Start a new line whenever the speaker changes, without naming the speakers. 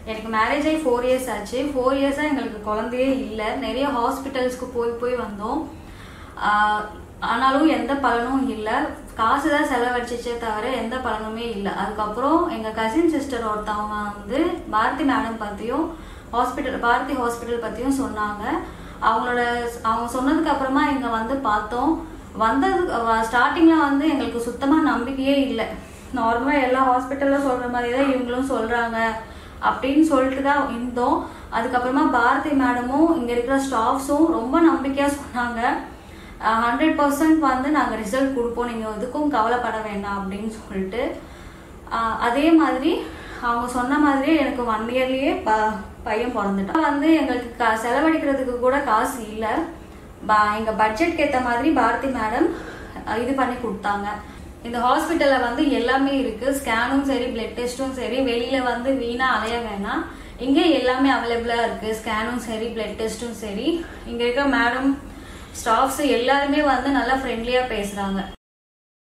எனக்கு மேரேஜ் ஆகி four years ஆச்சு ஃபோர் இயர்ஸாக எங்களுக்கு குழந்தையே இல்லை நிறைய ஹாஸ்பிட்டல்ஸ்க்கு போய் போய் வந்தோம் ஆஹ் ஆனாலும் எந்த பலனும் இல்லை காசு தான் செலவழிச்சிச்சே தவிர எந்த பலனுமே இல்லை அதுக்கப்புறம் எங்கள் கசின் சிஸ்டர் ஒருத்தவங்க வந்து பாரதி மேடம் பற்றியும் ஹாஸ்பிட்டல் பாரதி ஹாஸ்பிட்டல் பற்றியும் சொன்னாங்க அவங்களோட அவங்க சொன்னதுக்கு அப்புறமா இங்கே வந்து பார்த்தோம் வந்தது ஸ்டார்டிங்கில் வந்து எங்களுக்கு சுத்தமாக நம்பிக்கையே இல்லை நார்மலாக எல்லா ஹாஸ்பிட்டலில் சொல்கிற மாதிரி தான் இவங்களும் சொல்கிறாங்க அப்படின்னு சொல்லிட்டு தான் இருந்தோம் அதுக்கப்புறமா பாரதி மேடமும் இங்கே இருக்கிற ஸ்டாஃப்ஸும் ரொம்ப நம்பிக்கையாக சொன்னாங்க ஹண்ட்ரட் பர்சன்ட் வந்து நாங்கள் ரிசல்ட் கொடுப்போம் நீங்கள் எதுக்கும் கவலைப்பட வேண்டாம் அப்படின்னு சொல்லிட்டு ஆஹ் அதே மாதிரி அவங்க சொன்ன மாதிரியே எனக்கு ஒன் இயர்லேயே ப பையன் பிறந்துட்டான் வந்து எங்களுக்கு க செலவழிக்கிறதுக்கு கூட காசு இல்லை ப எங்கள் பட்ஜெட்க்கு ஏற்ற மாதிரி பாரதி மேடம் இது பண்ணி கொடுத்தாங்க இந்த ஹாஸ்பிட்டலில் வந்து எல்லாமே இருக்குது ஸ்கேனும் சரி பிளட் டெஸ்ட்டும் சரி வெளியில் வந்து வீணாக அலைய வேணாம் இங்கே எல்லாமே அவைலபிளாக இருக்குது ஸ்கேனும் சரி பிளட் டெஸ்ட்டும் சரி இங்கே இருக்க மேடம் ஸ்டாஃப்ஸ் எல்லாருமே வந்து நல்லா ஃப்ரெண்ட்லியாக பேசுகிறாங்க